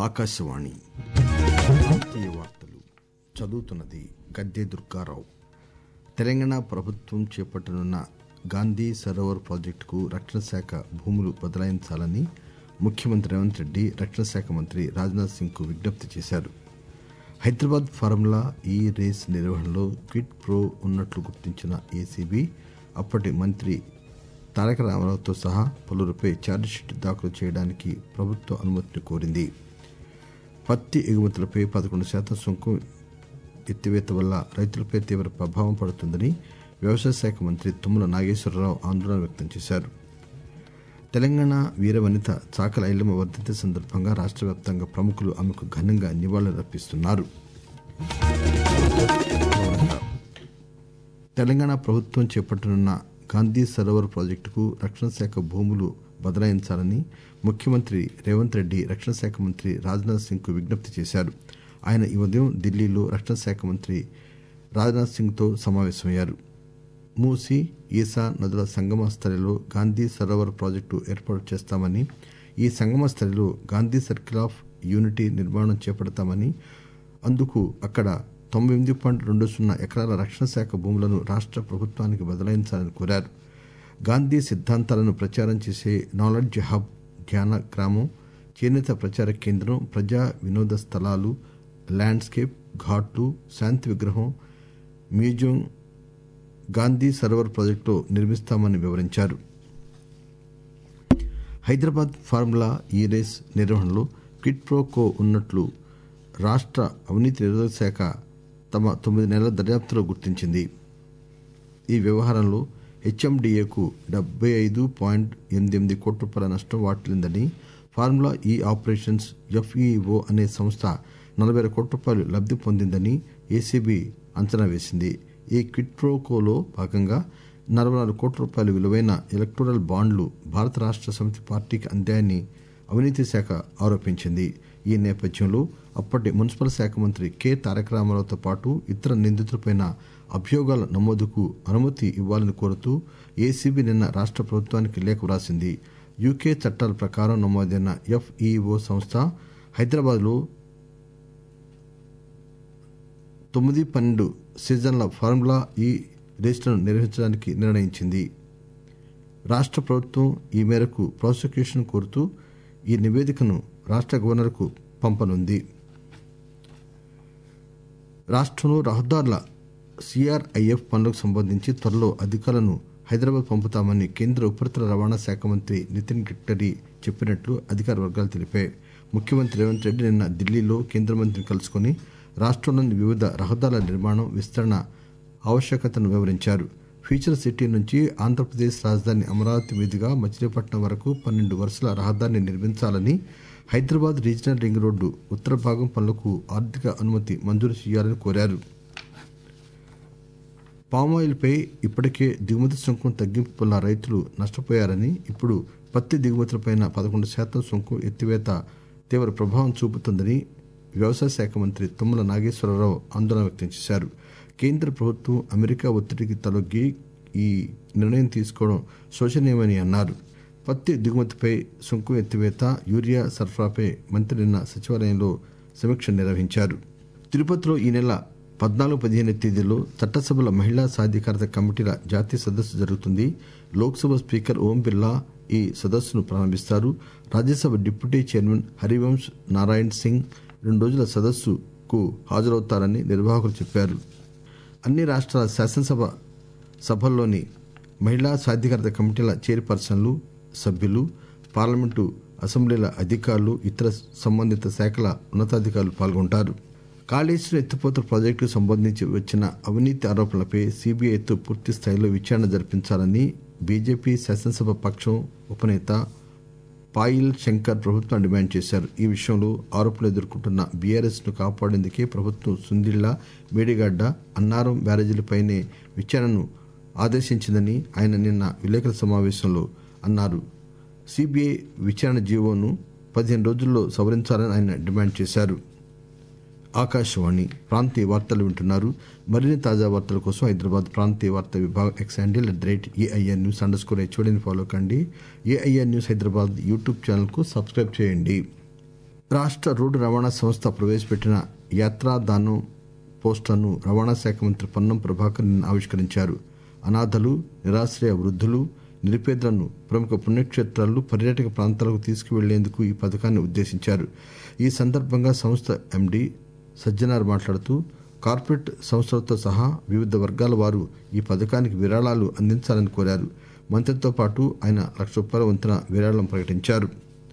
ఆకాశవాణి ప్రాంతీయ వార్తలు చదువుతున్నది గద్దె దుర్గారావు తెలంగాణ ప్రభుత్వం చేపట్టనున్న గాంధీ సరోవర్ ప్రాజెక్టుకు రక్షణ శాఖ భూములు బదలాయించాలని ముఖ్యమంత్రి రేవంత్ రెడ్డి రక్షణ శాఖ మంత్రి రాజ్నాథ్ సింగ్ కు విజ్ఞప్తి చేశారు హైదరాబాద్ ఫార్ములా ఈ రేస్ నిర్వహణలో క్విట్ ప్రో ఉన్నట్లు గుర్తించిన ఏసీబీ అప్పటి మంత్రి తారక రామారావుతో సహా పలువురిపై ఛార్జిషీట్ దాఖలు చేయడానికి ప్రభుత్వ అనుమతిని కోరింది పత్తి ఎగుమతులపై పదకొండు శాతం సుంకం ఎత్తివేత వల్ల రైతులపై తీవ్ర ప్రభావం పడుతుందని వ్యవసాయ శాఖ మంత్రి తుమ్మల నాగేశ్వరరావు ఆందోళన వ్యక్తం చేశారు తెలంగాణ వీరవనిత చాకల ఐలమ్మ వర్ధంతి సందర్భంగా రాష్ట్ర వ్యాప్తంగా ప్రముఖులు ఆమెకు ఘనంగా నివాళులర్పిస్తున్నారు తెలంగాణ ప్రభుత్వం చేపట్టనున్న గాంధీ సరోవర్ ప్రాజెక్టుకు రక్షణ శాఖ భూములు బదలాయించాలని ముఖ్యమంత్రి రేవంత్ రెడ్డి రక్షణ శాఖ మంత్రి రాజ్నాథ్ సింగ్ కు విజ్ఞప్తి చేశారు ఆయన ఈ ఉదయం ఢిల్లీలో రక్షణ శాఖ మంత్రి రాజ్నాథ్ సింగ్ తో సమావేశమయ్యారు మూసీ ఈసా నదుల సంగమ స్థలిలో గాంధీ సరోవర్ ప్రాజెక్టు ఏర్పాటు చేస్తామని ఈ సంగమ స్థలిలో గాంధీ సర్కిల్ ఆఫ్ యూనిటీ నిర్మాణం చేపడతామని అందుకు అక్కడ తొంభై ఎనిమిది పాయింట్ రెండు సున్నా ఎకరాల రక్షణ శాఖ భూములను రాష్ట్ర ప్రభుత్వానికి బదలాయించాలని కోరారు గాంధీ సిద్ధాంతాలను ప్రచారం చేసే నాలెడ్జ్ హబ్ ధ్యాన గ్రామం చేనేత ప్రచార కేంద్రం ప్రజా వినోద స్థలాలు ల్యాండ్స్కేప్ ఘాట్లు శాంతి విగ్రహం మ్యూజియం గాంధీ సరోవర్ ప్రాజెక్టులో నిర్మిస్తామని వివరించారు హైదరాబాద్ ఫార్ములా ఈ రేస్ నిర్వహణలో క్విట్ ప్రో కో ఉన్నట్లు రాష్ట్ర అవినీతి నిరోధక శాఖ తమ తొమ్మిది నెలల దర్యాప్తులో గుర్తించింది ఈ వ్యవహారంలో హెచ్ఎండిఏకు డెబ్బై ఐదు పాయింట్ ఎనిమిది ఎనిమిది కోట్ల రూపాయల నష్టం వాటిల్లిందని ఫార్ములా ఈ ఆపరేషన్స్ ఎఫ్ఈఓ అనే సంస్థ నలభై కోట్ల రూపాయలు లబ్ది పొందిందని ఏసీబీ అంచనా వేసింది ఈ క్విట్ ప్రోకోలో భాగంగా నలభై నాలుగు కోట్ల రూపాయల విలువైన ఎలక్టోరల్ బాండ్లు భారత రాష్ట్ర సమితి పార్టీకి అందాయని అవినీతి శాఖ ఆరోపించింది ఈ నేపథ్యంలో అప్పటి మున్సిపల్ శాఖ మంత్రి కె తారక రామారావుతో పాటు ఇతర నిందితులపై అభియోగాల నమోదుకు అనుమతి ఇవ్వాలని కోరుతూ ఏసీబీ నిన్న రాష్ట్ర ప్రభుత్వానికి లేఖ వ్రాసింది యూకే చట్టాల ప్రకారం నమోదైన ఎఫ్ఈఓ సంస్థ హైదరాబాద్లో తొమ్మిది పన్నెండు సీజన్ల ఫార్ములా ఈ రేసులను నిర్వహించడానికి నిర్ణయించింది రాష్ట్ర ప్రభుత్వం ఈ మేరకు ప్రాసిక్యూషన్ కోరుతూ ఈ నివేదికను రాష్ట్ర గవర్నర్కు పంపనుంది రాష్ట్రంలో రహదారుల సిఆర్ఐఎఫ్ పనులకు సంబంధించి త్వరలో అధికారులను హైదరాబాద్ పంపుతామని కేంద్ర ఉపరితల రవాణా శాఖ మంత్రి నితిన్ గడ్కరీ చెప్పినట్లు అధికార వర్గాలు తెలిపాయి ముఖ్యమంత్రి రేవంత్ రెడ్డి నిన్న ఢిల్లీలో కేంద్ర మంత్రిని కలుసుకుని రాష్ట్రంలోని వివిధ రహదారుల నిర్మాణం విస్తరణ ఆవశ్యకతను వివరించారు ఫ్యూచర్ సిటీ నుంచి ఆంధ్రప్రదేశ్ రాజధాని అమరావతి మీదుగా మచిలీపట్నం వరకు పన్నెండు వరుసల రహదారిని నిర్మించాలని హైదరాబాద్ రీజనల్ రింగ్ రోడ్డు ఉత్తర భాగం పనులకు ఆర్థిక అనుమతి మంజూరు చేయాలని కోరారు పామాయిల్పై ఇప్పటికే దిగుమతి సుంకం తగ్గింపు వల్ల రైతులు నష్టపోయారని ఇప్పుడు పత్తి దిగుమతులపై పదకొండు శాతం సుంకం ఎత్తివేత తీవ్ర ప్రభావం చూపుతుందని వ్యవసాయ శాఖ మంత్రి తుమ్మల నాగేశ్వరరావు ఆందోళన వ్యక్తం చేశారు కేంద్ర ప్రభుత్వం అమెరికా ఒత్తిడికి తలొగ్గి ఈ నిర్ణయం తీసుకోవడం శోచనీయమని అన్నారు పత్తి దిగుమతిపై సుంకం ఎత్తివేత యూరియా సరఫరాపై మంత్రి నిన్న సచివాలయంలో సమీక్ష నిర్వహించారు తిరుపతిలో ఈ నెల పద్నాలుగు పదిహేను తేదీల్లో చట్టసభల మహిళా సాధికారత కమిటీల జాతీయ సదస్సు జరుగుతుంది లోక్సభ స్పీకర్ ఓం బిర్లా ఈ సదస్సును ప్రారంభిస్తారు రాజ్యసభ డిప్యూటీ చైర్మన్ హరివంశ్ నారాయణ్ సింగ్ రెండు రోజుల సదస్సుకు హాజరవుతారని నిర్వాహకులు చెప్పారు అన్ని రాష్ట్రాల శాసనసభ సభల్లోని మహిళా సాధికారత కమిటీల చైర్పర్సన్లు సభ్యులు పార్లమెంటు అసెంబ్లీల అధికారులు ఇతర సంబంధిత శాఖల ఉన్నతాధికారులు పాల్గొంటారు కాళేశ్వరం ఎత్తిపోతల ప్రాజెక్టుకు సంబంధించి వచ్చిన అవినీతి ఆరోపణలపై సీబీఐతో పూర్తి స్థాయిలో విచారణ జరిపించాలని బీజేపీ శాసనసభ పక్షం ఉపనేత పాయిల్ శంకర్ ప్రభుత్వం డిమాండ్ చేశారు ఈ విషయంలో ఆరోపణలు ఎదుర్కొంటున్న బీఆర్ఎస్ ను కాపాడేందుకే ప్రభుత్వం సుందిళ్ల మేడిగడ్డ అన్నారం బ్యారేజీలపైనే విచారణను ఆదేశించిందని ఆయన నిన్న విలేకరుల సమావేశంలో అన్నారు సిబిఐ విచారణ జీవోను పదిహేను రోజుల్లో సవరించాలని ఆయన డిమాండ్ చేశారు ఆకాశవాణి ప్రాంతీయ వార్తలు వింటున్నారు మరిన్ని తాజా వార్తల కోసం హైదరాబాద్ ప్రాంతీయ వార్తా విభాగం X handle at the rate AIR news underscore హెచ్ఓడిని ఫాలో కండి AIR news Hyderabad YouTube channel కు సబ్స్క్రైబ్ చేయండి రాష్ట్ర రోడ్డు రవాణా సంస్థ ప్రవేశపెట్టిన యాత్రాదానం పోస్టర్ను రవాణా శాఖ మంత్రి పొన్నం ప్రభాకర్ నిన్న ఆవిష్కరించారు అనాథలు నిరాశ్రయ వృద్ధులు నిరుపేదలను ప్రముఖ పుణ్యక్షేత్రాలు పర్యాటక ప్రాంతాలకు తీసుకువెళ్లేందుకు ఈ పథకాన్ని ఉద్దేశించారు ఈ సందర్భంగా సంస్థ ఎండీ సజ్జనార్ మాట్లాడుతూ కార్పొరేట్ సంస్థలతో సహా వివిధ వర్గాల వారు ఈ పథకానికి విరాళాలు అందించాలని కోరారు మంత్రితో పాటు ఆయన లక్ష రూపాయల వంతున విరాళం ప్రకటించారు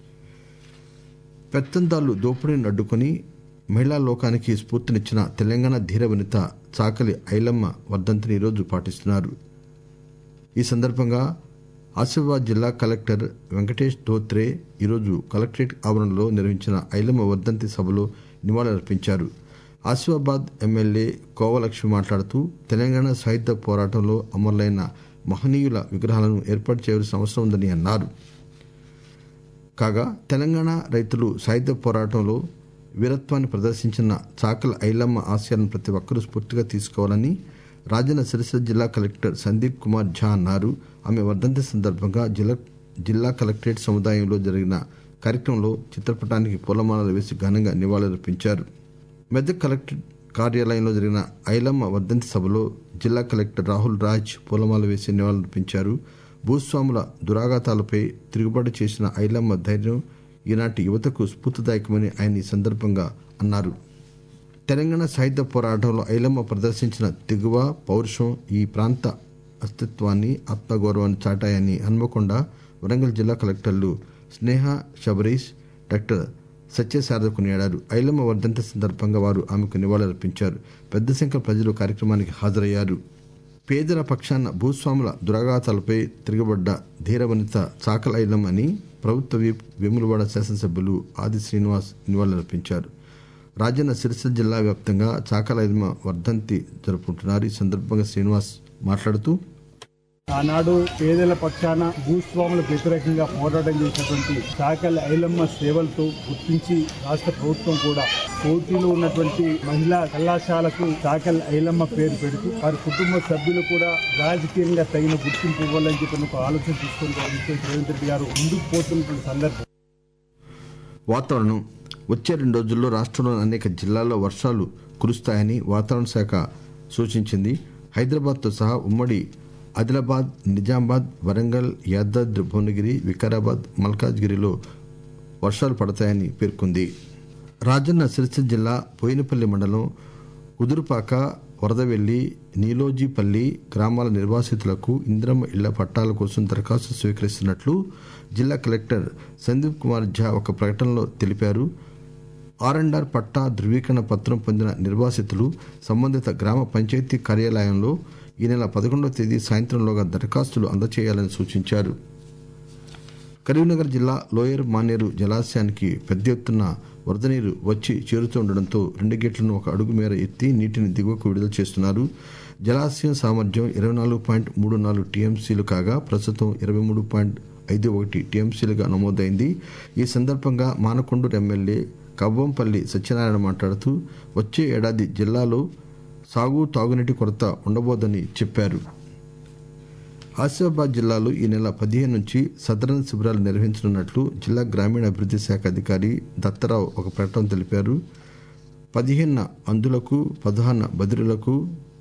పెత్తందారులు దోపిడీని అడ్డుకుని మహిళా లోకానికి స్ఫూర్తినిచ్చిన తెలంగాణ ధీర వనిత చాకలి ఐలమ్మ వర్ధంతిని ఈరోజు పాటిస్తున్నారు ఈ సందర్భంగా ఆసిఫాబాద్ జిల్లా కలెక్టర్ వెంకటేష్ ధోత్రే ఈరోజు కలెక్టరేట్ ఆవరణలో నిర్వహించిన ఐలమ్మ వర్ధంతి సభలో నివాళులర్పించారు ఆసిఫాబాద్ ఎమ్మెల్యే కోవలక్ష్మి మాట్లాడుతూ తెలంగాణ సాహిత్య పోరాటంలో అమరులైన మహనీయుల విగ్రహాలను ఏర్పాటు చేయవలసిన అవసరం ఉందని అన్నారు కాగా తెలంగాణ రైతులు సాయుధ పోరాటంలో వీరత్వాన్ని ప్రదర్శించిన చాకల ఐలమ్మ ఆశయాలను ప్రతి ఒక్కరూ స్ఫూర్తిగా తీసుకోవాలని రాజన్న సిరిసిల్ల జిల్లా కలెక్టర్ సందీప్ కుమార్ ఝా అన్నారు ఆమె వర్ధంతి సందర్భంగా జిల్లా జిల్లా కలెక్టరేట్ సముదాయంలో జరిగిన కార్యక్రమంలో చిత్రపటానికి పూలమాలలు వేసి ఘనంగా నివాళులర్పించారు మెదక్ కలెక్టర్ కార్యాలయంలో జరిగిన ఐలమ్మ వర్ధంతి సభలో జిల్లా కలెక్టర్ రాహుల్ రాజ్ పూలమాల వేసి నివాళులర్పించారు భూస్వాముల దురాఘాతాలపై తిరుగుబాటు చేసిన ఐలమ్మ ధైర్యం ఈనాటి యువతకు స్ఫూర్తిదాయకమని ఆయన ఈ సందర్భంగా అన్నారు తెలంగాణ సాహిత్య పోరాటంలో ఐలమ్మ ప్రదర్శించిన దిగువ పౌరుషం ఈ ప్రాంత అస్తిత్వాన్ని ఆత్మగౌరవాన్ని చాటాయని హన్మకొండ వరంగల్ జిల్లా కలెక్టర్లు స్నేహ శబరీష్ డాక్టర్ సత్యశారద కొనియాడారు ఐలమ్మ వర్ధంతి సందర్భంగా వారు ఆమెకు నివాళులర్పించారు పెద్ద సంఖ్య ప్రజలు కార్యక్రమానికి హాజరయ్యారు పేదల పక్షాన భూస్వాముల దురాఘాతాలపై తిరగబడ్డ ధీరవనిత చాకల ఐలమ్మ అని ప్రభుత్వ విప్ వేములవాడ శాసనసభ్యులు ఆది శ్రీనివాస్ నివాళులర్పించారు రాజన్న సిరిసిల్ల జిల్లా వ్యాప్తంగా చాకల ఐలమ్మ వర్ధంతి జరుపుకుంటున్నారు ఈ సందర్భంగా శ్రీనివాస్ మాట్లాడుతూ ఆనాడు పేదల పక్షాన భూస్వాములకు వ్యతిరేకంగా పోరాటం చేసినటువంటి చాకల ఐలమ్మ సేవలతో గుర్తించి రాష్ట్ర ప్రభుత్వం కూడా పోటీలో ఉన్నటువంటి మహిళా కళాశాలకు చాకల్ ఐలమ్మ పేరు పెడుతూ వారి కుటుంబ సభ్యులు కూడా రాజకీయంగా తగిన గుర్తింపు ఇవ్వాలని చెప్పి ఒక ఆలోచన తీసుకొని ముఖ్యమంత్రి రేవంత్ రెడ్డి గారు ముందుకు పోతున్నటువంటి సందర్భం వాతావరణం వచ్చే రెండు రోజుల్లో రాష్ట్రంలోని అనేక జిల్లాల్లో వర్షాలు కురుస్తాయని వాతావరణ శాఖ సూచించింది హైదరాబాద్తో సహా ఉమ్మడి ఆదిలాబాద్ నిజామాబాద్ వరంగల్ యాదాద్రి భువనగిరి వికారాబాద్ మల్కాజ్గిరిలో వర్షాలు పడతాయని పేర్కొంది రాజన్న సిరిసిల్ల జిల్లా బోయినపల్లి మండలం ఉదురుపాక వరదవెల్లి నీలోజీపల్లి గ్రామాల నిర్వాసితులకు ఇంద్రమ్మ ఇళ్ల పట్టాల కోసం దరఖాస్తు స్వీకరిస్తున్నట్లు జిల్లా కలెక్టర్ సందీప్ కుమార్ ఝా ఒక ప్రకటనలో తెలిపారు ఆర్ అండ్ ఆర్ పట్టా ధృవీకరణ పత్రం పొందిన నిర్వాసితులు సంబంధిత గ్రామ పంచాయతీ కార్యాలయంలో ఈ నెల పదకొండవ తేదీ సాయంత్రంలోగా దరఖాస్తులు అందజేయాలని సూచించారు కరీంనగర్ జిల్లా లోయర్ మానేరు జలాశయానికి పెద్ద ఎత్తున వరద నీరు వచ్చి చేరుతుండటంతో రెండు గేట్లను ఒక అడుగు మేర ఎత్తి నీటిని దిగువకు విడుదల చేస్తున్నారు జలాశయం సామర్థ్యం ఇరవై నాలుగు పాయింట్ మూడు నాలుగు టీఎంసీలు కాగా ప్రస్తుతం ఇరవై మూడు పాయింట్ ఐదు ఒకటి టీఎంసీలుగా నమోదైంది ఈ సందర్భంగా మానకొండూరు ఎమ్మెల్యే కవ్వంపల్లి సత్యనారాయణ మాట్లాడుతూ వచ్చే ఏడాది జిల్లాలో సాగు తాగునీటి కొరత ఉండబోదని చెప్పారు ఆసిఫాబాద్ జిల్లాలో ఈ నెల పదిహేను నుంచి సదరన్ శిబిరాలు నిర్వహించనున్నట్లు జిల్లా గ్రామీణ అభివృద్ధి శాఖ అధికారి దత్తరావు ఒక ప్రకటన తెలిపారు పదిహేను అందులకు పదహారున బదిలీలకు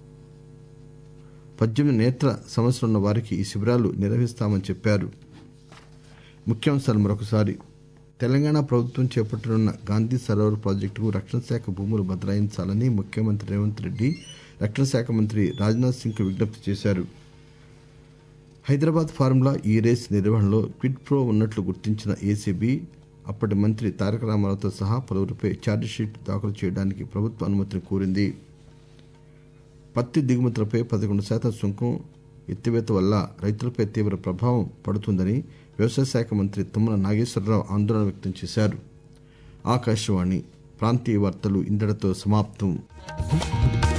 పద్దెనిమిది నేత్ర సమస్యలున్న వారికి ఈ శిబిరాలు నిర్వహిస్తామని చెప్పారు ముఖ్యాంశాలు మరొకసారి తెలంగాణ ప్రభుత్వం చేపట్టనున్న గాంధీ సరోవర్ ప్రాజెక్టుకు రక్షణ శాఖ భూములు బదలాయించాలని ముఖ్యమంత్రి రేవంత్ రెడ్డి రక్షణ శాఖ మంత్రి రాజ్నాథ్ సింగ్ విజ్ఞప్తి చేశారు హైదరాబాద్ ఫార్ములా ఈ రేస్ నిర్వహణలో క్విడ్ ప్రో ఉన్నట్లు గుర్తించిన ఏసీబీ అప్పటి మంత్రి తారక రామారావుతో సహా పలువురిపై ఛార్జిషీట్ దాఖలు చేయడానికి ప్రభుత్వ అనుమతిని కోరింది పత్తి దిగుమతులపై పదకొండు శాతం సుంకం ఎత్తివేత వల్ల రైతులపై తీవ్ర ప్రభావం పడుతుందని వ్యవసాయ శాఖ మంత్రి తుమ్మల నాగేశ్వరరావు ఆందోళన వ్యక్తం చేశారు ఆకాశవాణి ప్రాంతీయ వార్తలు ఇంతటితో సమాప్తం